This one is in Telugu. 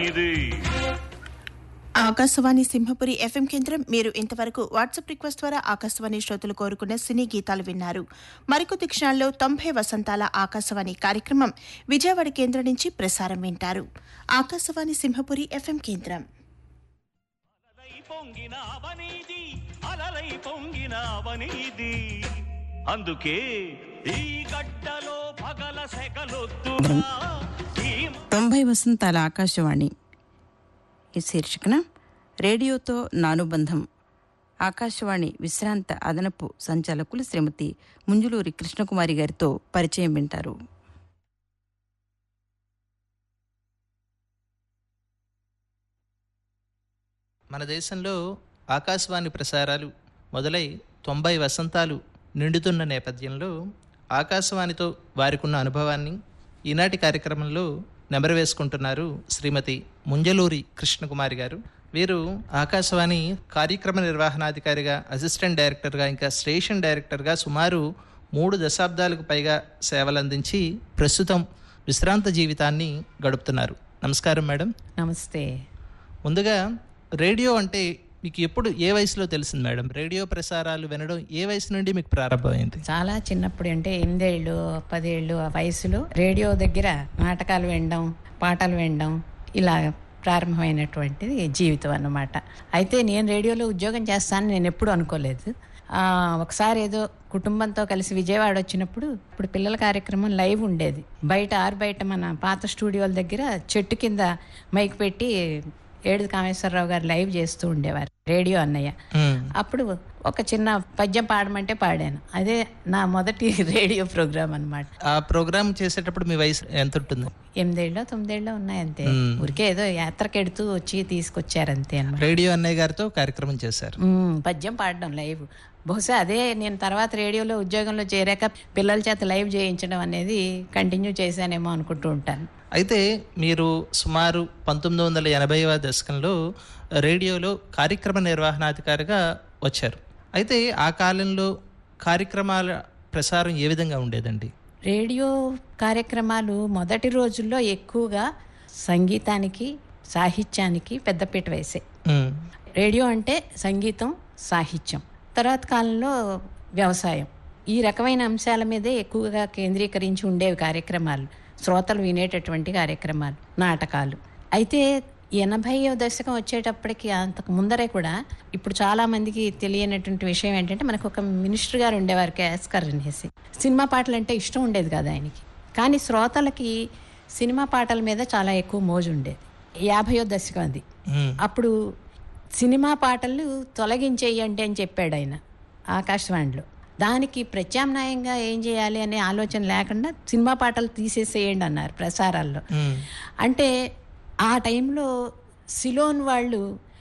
ఇది ఆకాశవాణి సింహపురి ఎఫ్ఎం కేంద్రం మీరు ఇంతవరకు వాట్సాప్ రిక్వెస్ట్ ద్వారా ఆకాశవాణి శ్రోతలు కోరుకున్న సినీ గీతాలు విన్నారు మరికొద్ది క్షణాల్లో తొంభై వసంతాల ఆకాశవాణి కార్యక్రమం విజయవాడ కేంద్రం నుంచి ప్రసారం వింటారు ఆకాశవాణి సింహపురి ఎఫ్ఎం కేంద్రం అలలై పొంగిన అవనీది అలలై పొంగిన అవనీది అందుకే ఈ గడ్డలో పగల సెగలొద్దురా ఈ తొంభై వసంతాల ఆకాశవాణి ఈ శీర్షికన రేడియోతో నానుబంధం ఆకాశవాణి విశ్రాంత అదనపు సంచాలకులు శ్రీమతి ముంజులూరి కృష్ణకుమారి గారితో పరిచయం వింటారు మన దేశంలో ఆకాశవాణి ప్రసారాలు మొదలై తొంభై వసంతాలు నిండుతున్న నేపథ్యంలో ఆకాశవాణితో వారికున్న అనుభవాన్ని ఈనాటి కార్యక్రమంలో నెమరు వేసుకుంటున్నారు శ్రీమతి ముంజలూరి కృష్ణకుమారి గారు వీరు ఆకాశవాణి కార్యక్రమ నిర్వహణాధికారిగా అసిస్టెంట్ డైరెక్టర్గా ఇంకా స్టేషన్ డైరెక్టర్గా సుమారు మూడు దశాబ్దాలకు పైగా సేవలందించి ప్రస్తుతం విశ్రాంత జీవితాన్ని గడుపుతున్నారు నమస్కారం మేడం నమస్తే ముందుగా రేడియో అంటే మీకు ఎప్పుడు ఏ వయసులో తెలిసింది మేడం రేడియో ప్రసారాలు వినడం ఏ వయసు నుండి మీకు ప్రారంభమైంది చాలా చిన్నప్పుడు అంటే ఎనిమిదేళ్ళు పదేళ్ళు ఆ వయసులో రేడియో దగ్గర నాటకాలు వినడం పాటలు వినడం ఇలా ప్రారంభమైనటువంటిది జీవితం అన్నమాట అయితే నేను రేడియోలో ఉద్యోగం చేస్తానని నేను ఎప్పుడు అనుకోలేదు ఆ, ఒకసారి ఏదో కుటుంబంతో కలిసి విజయవాడ వచ్చినప్పుడు ఇప్పుడు పిల్లల కార్యక్రమం లైవ్ ఉండేది బయట ఆరు బయట మన పాత స్టూడియోల దగ్గర చెట్టు కింద మైక్ పెట్టి ఏడు కామేశ్వరరావు గారు లైవ్ చేస్తూ ఉండేవారు రేడియో అన్నయ్య మ్మ్. అప్పుడు ఒక చిన్న పద్యం పాడమంటే పాడాను అదే నా మొదటి రేడియో ప్రోగ్రామ్ అన్నమాట ఆ ప్రోగ్రామ్ చేసేటప్పుడు మీ వయసు ఎంత ఉంటుంది ఎనిమిదేళ్ళో తొమ్మిదేళ్ళో ఉన్నాయి అంతే ఊరికే ఏదో యాత్రకెడుతూ వచ్చి తీసుకొచ్చారు అంతే అన్నమాట రేడియో అన్నయ్య గారితో కార్యక్రమం చేశారు ఉమ్, పద్యం పాడడం లైవ్ బహుశా అదే నేను తర్వాత రేడియోలో ఉద్యోగంలో చేరాక పిల్లల చేత లైవ్ చేయించడం అనేది కంటిన్యూ చేశానేమో అనుకుంటూ ఉంటాను అయితే మీరు సుమారు పంతొమ్మిది వందల ఎనభైవ దశకంలో రేడియోలో కార్యక్రమ నిర్వహణాధికారిగా వచ్చారు అయితే ఆ కాలంలో కార్యక్రమాల ప్రసారం ఏ విధంగా ఉండేదండి రేడియో కార్యక్రమాలు మొదటి రోజుల్లో ఎక్కువగా సంగీతానికి సాహిత్యానికి పెద్దపీట వేసే మ్మ్. రేడియో అంటే సంగీతం సాహిత్యం తర్వాత కాలంలో వ్యవసాయం ఈ రకమైన అంశాల మీదే ఎక్కువగా కేంద్రీకరించి ఉండేవి కార్యక్రమాలు శ్రోతలు వినేటటువంటి కార్యక్రమాలు నాటకాలు అయితే ఎనభైవ దశకం వచ్చేటప్పటికి అంతకు ముందరే కూడా ఇప్పుడు చాలా మందికి తెలియనటువంటి విషయం ఏంటంటే మనకు ఒక మినిస్టర్ గారు ఉండేవారు కేఎస్కర్ అనేసి సినిమా పాటలు అంటే ఇష్టం ఉండేది కాదు ఆయనకి కానీ శ్రోతలకి సినిమా పాటల మీద చాలా ఎక్కువ మోజు ఉండేది యాభయో దశకం అది మ్మ్. అప్పుడు సినిమా పాటలు తొలగించేయండి అని చెప్పాడు ఆయన ఆకాశవాణిలో దానికి ప్రత్యామ్నాయంగా ఏం చేయాలి అనే ఆలోచన లేకుండా సినిమా పాటలు తీసేసేయండి అన్నారు ప్రసారాల్లో మ్మ్. అంటే ఆ టైంలో సిలోన్ వాళ్ళు